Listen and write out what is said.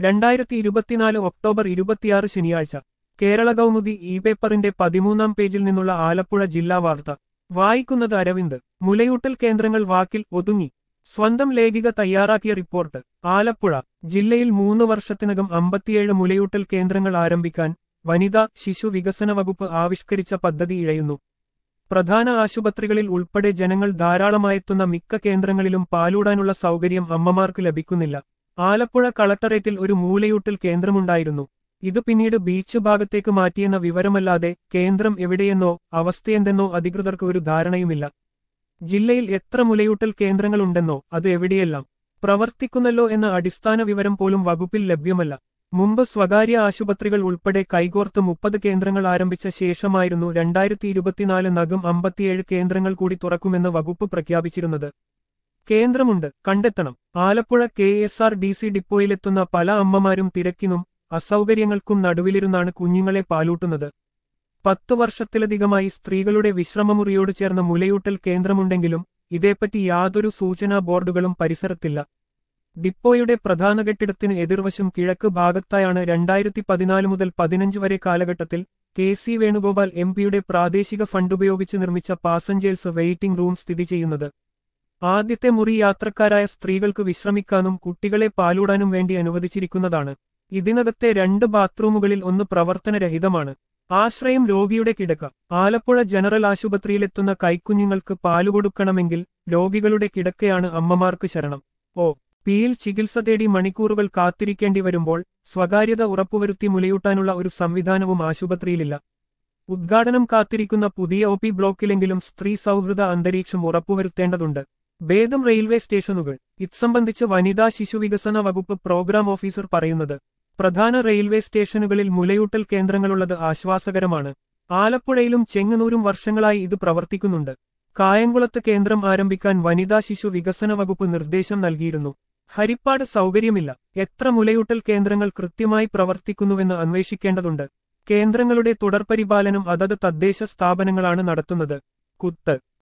രണ്ടായിരത്തി ഇരുപത്തിനാല് ഒക്ടോബർ ഇരുപത്തിയാറ് ശനിയാഴ്ച കേരള കൗമുദി ഇ പേപ്പറിന്റെ പതിമൂന്നാം പേജിൽ നിന്നുള്ള ആലപ്പുഴ ജില്ലാ വാർത്ത വായിക്കുന്നത് അരവിന്ദ് മുലയൂട്ടൽ കേന്ദ്രങ്ങൾ വാക്കിൽ ഒതുങ്ങി സ്വന്തം ലേഖിക തയ്യാറാക്കിയ റിപ്പോർട്ട് ആലപ്പുഴ ജില്ലയിൽ മൂന്ന് വർഷത്തിനകം അമ്പത്തിയേഴ് മുലയൂട്ടൽ കേന്ദ്രങ്ങൾ ആരംഭിക്കാൻ വനിതാ ശിശു വികസന വകുപ്പ് ആവിഷ്കരിച്ച പദ്ധതി ഇഴയുന്നു പ്രധാന ആശുപത്രികളിൽ ഉൾപ്പെടെ ജനങ്ങൾ ധാരാളമായെത്തുന്ന മിക്ക കേന്ദ്രങ്ങളിലും പാലൂടാനുള്ള സൗകര്യം അമ്മമാർക്ക് ലഭിക്കുന്നില്ല ആലപ്പുഴ കളക്ടറേറ്റിൽ ഒരു മൂലയൂട്ടൽ കേന്ദ്രമുണ്ടായിരുന്നു ഇത് പിന്നീട് ബീച്ച് ഭാഗത്തേക്ക് മാറ്റിയെന്ന വിവരമല്ലാതെ കേന്ദ്രം എവിടെയെന്നോ അവസ്ഥയെന്തെന്നോ അധികൃതർക്ക് ഒരു ധാരണയുമില്ല ജില്ലയിൽ എത്ര മുലയൂട്ടൽ കേന്ദ്രങ്ങളുണ്ടെന്നോ അത് എവിടെയെല്ലാം പ്രവർത്തിക്കുന്നല്ലോ എന്ന അടിസ്ഥാന വിവരം പോലും വകുപ്പിൽ ലഭ്യമല്ല മുമ്പ് സ്വകാര്യ ആശുപത്രികൾ ഉൾപ്പെടെ കൈകോർത്ത് മുപ്പത് കേന്ദ്രങ്ങൾ ആരംഭിച്ച ശേഷമായിരുന്നു രണ്ടായിരത്തി ഇരുപത്തിനാല് നകം അമ്പത്തിയേഴ് കേന്ദ്രങ്ങൾ കൂടി തുറക്കുമെന്ന് വകുപ്പ് പ്രഖ്യാപിച്ചിരുന്നത് കേന്ദ്രമുണ്ട് കണ്ടെത്തണം Alappuzha K S R T C ഡിപ്പോയിലെത്തുന്ന പല അമ്മമാരും തിരക്കിനും അസൗകര്യങ്ങൾക്കും നടുവിലിരുന്നാണ് കുഞ്ഞുങ്ങളെ പാലൂട്ടുന്നത് പത്തു വർഷത്തിലധികമായി സ്ത്രീകളുടെ വിശ്രമമുറിയോട് ചേർന്ന മുലയൂട്ടൽ കേന്ദ്രമുണ്ടെങ്കിലും ഇതേപ്പറ്റി യാതൊരു സൂചനാ ബോർഡുകളും പരിസരത്തില്ല ഡിപ്പോയുടെ പ്രധാന കെട്ടിടത്തിന് എതിർവശം കിഴക്ക് ഭാഗത്തായാണ് രണ്ടായിരത്തി പതിനാല് മുതൽ പതിനഞ്ച് വരെ കാലഘട്ടത്തിൽ കെ സി വേണുഗോപാൽ എം പിയുടെ പ്രാദേശിക ഫണ്ടുപയോഗിച്ച് നിർമ്മിച്ച പാസഞ്ചേഴ്സ് വെയിറ്റിംഗ് റൂം സ്ഥിതി ചെയ്യുന്നത് ആദ്യത്തെ മുറി യാത്രക്കാരായ സ്ത്രീകൾക്ക് വിശ്രമിക്കാനും കുട്ടികളെ പാലൂടാനും വേണ്ടി അനുവദിച്ചിരിക്കുന്നതാണ് ഇതിനകത്തെ രണ്ട് ബാത്റൂമുകളിൽ ഒന്ന് പ്രവർത്തനരഹിതമാണ് ആശ്രയം രോഗിയുടെ കിടക്ക ആലപ്പുഴ ജനറൽ ആശുപത്രിയിലെത്തുന്ന കൈക്കുഞ്ഞുങ്ങൾക്ക് പാലുകൊടുക്കണമെങ്കിൽ രോഗികളുടെ കിടക്കയാണ് അമ്മമാർക്ക് ശരണം ഓ പിയിൽ ചികിത്സ തേടി മണിക്കൂറുകൾ കാത്തിരിക്കേണ്ടി വരുമ്പോൾ സ്വകാര്യത ഉറപ്പുവരുത്തി മുലയൂട്ടാനുള്ള ഒരു സംവിധാനവും ആശുപത്രിയിലില്ല ഉദ്ഘാടനം കാത്തിരിക്കുന്ന പുതിയ ഒ പി ബ്ലോക്കിലെങ്കിലും സ്ത്രീ സൗഹൃദ അന്തരീക്ഷം ഉറപ്പുവരുത്തേണ്ടതുണ്ട് ഭേദം റെയിൽവേ സ്റ്റേഷനുകൾ ഇത്സംബന്ധിച്ച് വനിതാ ശിശുവികസന വകുപ്പ് പ്രോഗ്രാം ഓഫീസർ പറയുന്നത് പ്രധാന റെയിൽവേ സ്റ്റേഷനുകളിൽ മുലയൂട്ടൽ കേന്ദ്രങ്ങളുള്ളത് ആശ്വാസകരമാണ് ആലപ്പുഴയിലും ചെങ്ങന്നൂരും വർഷങ്ങളായി ഇത് പ്രവർത്തിക്കുന്നുണ്ട് കായംകുളത്ത് കേന്ദ്രം ആരംഭിക്കാൻ വനിതാ ശിശു വികസന വകുപ്പ് നിർദ്ദേശം നൽകിയിരുന്നു ഹരിപ്പാട് സൗകര്യമില്ല എത്ര മുലയൂട്ടൽ കേന്ദ്രങ്ങൾ കൃത്യമായി പ്രവർത്തിക്കുന്നുവെന്ന് അന്വേഷിക്കേണ്ടതുണ്ട് കേന്ദ്രങ്ങളുടെ തുടർപരിപാലനം അതത് തദ്ദേശ സ്ഥാപനങ്ങളാണ് നടത്തുന്നത് കുത്ത്